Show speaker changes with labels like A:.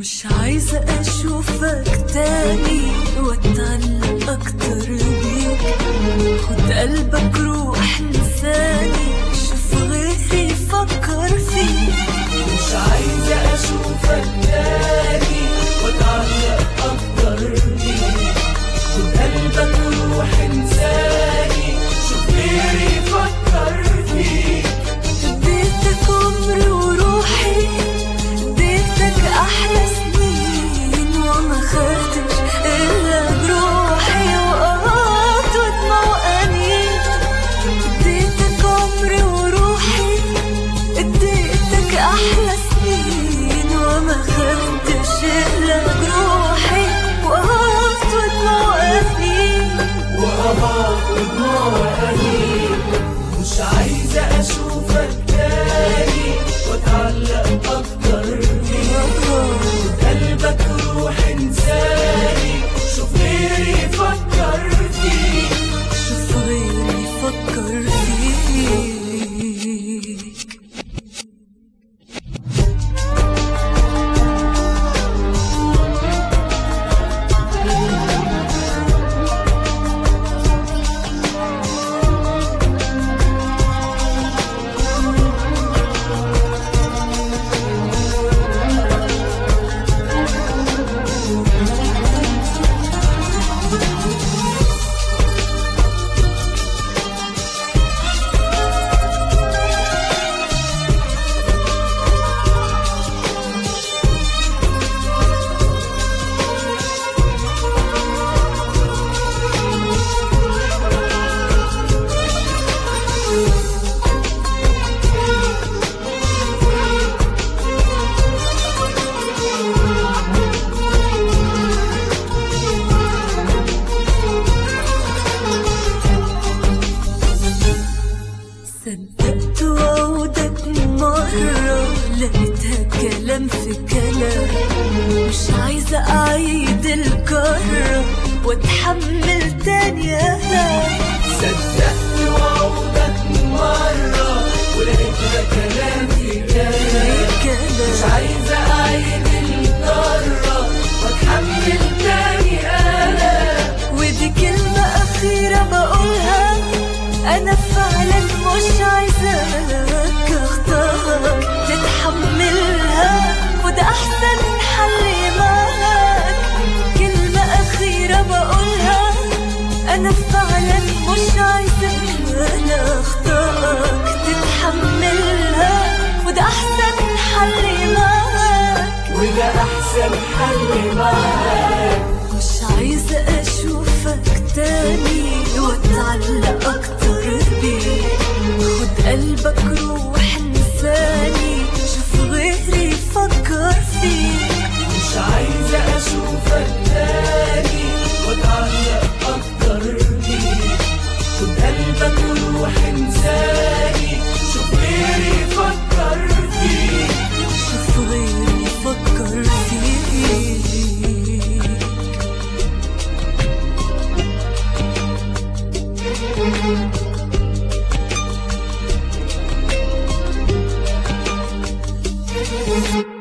A: مش عايزة أشوفك تاني وأتعلق أكتر بيك خد قلبك روح نساني شوف غيري فكر فيك
B: مش عايزة أشوفك تاني وأتعلق أكتر بيك خد قلبك وروح انساني شوف غيري فكر فيك
A: اديتك عمري وروحي اديتك احلى سنين وما خدتش الا جروحي وقهرت ودموع انين اديتك عمري وروحي اديتك احلى سنين وما خدتش الا جروحي وقهرت ودموع انين
B: وأهات ودموع عينيك مش عايزة أشوفك تاني وأتعلق أكتر بيك خد قلبك وروح انساني شوف غيري فكر فيك
A: شوف غيري فكر فيك صدقت وعودك مرة لقيتها كلام في كلام مش عايزة أعيد الكرة وأتحمل تاني ألم
B: صدقت وعودك مرة ولقيتها كلام في كلام مش
A: كلام
B: عايزة أعيد الكرة وأتحمل تاني ألم
A: ودي كلمة أخيرة بقولها أنا فعلا مش عايزاك أختارك تتحملها وده أحسن حل معاك كلمة أخيرة بقولها أنا فعلا مش عايزاك أنا أختارك تتحملها وده أحسن حل معاك
B: وده أحسن حل معاك
A: مش عايزة أشوفك تاني وأتعلق أكتر بيك خد قلبك روح انساني شوف غيري فكر فيك
B: مش عايزة أشوفك تاني وأتعلق أكتر بيك خد قلبك وروح انساني شوف غيري فكر فيك
A: شوف غيري فكر فيك
B: Thank you.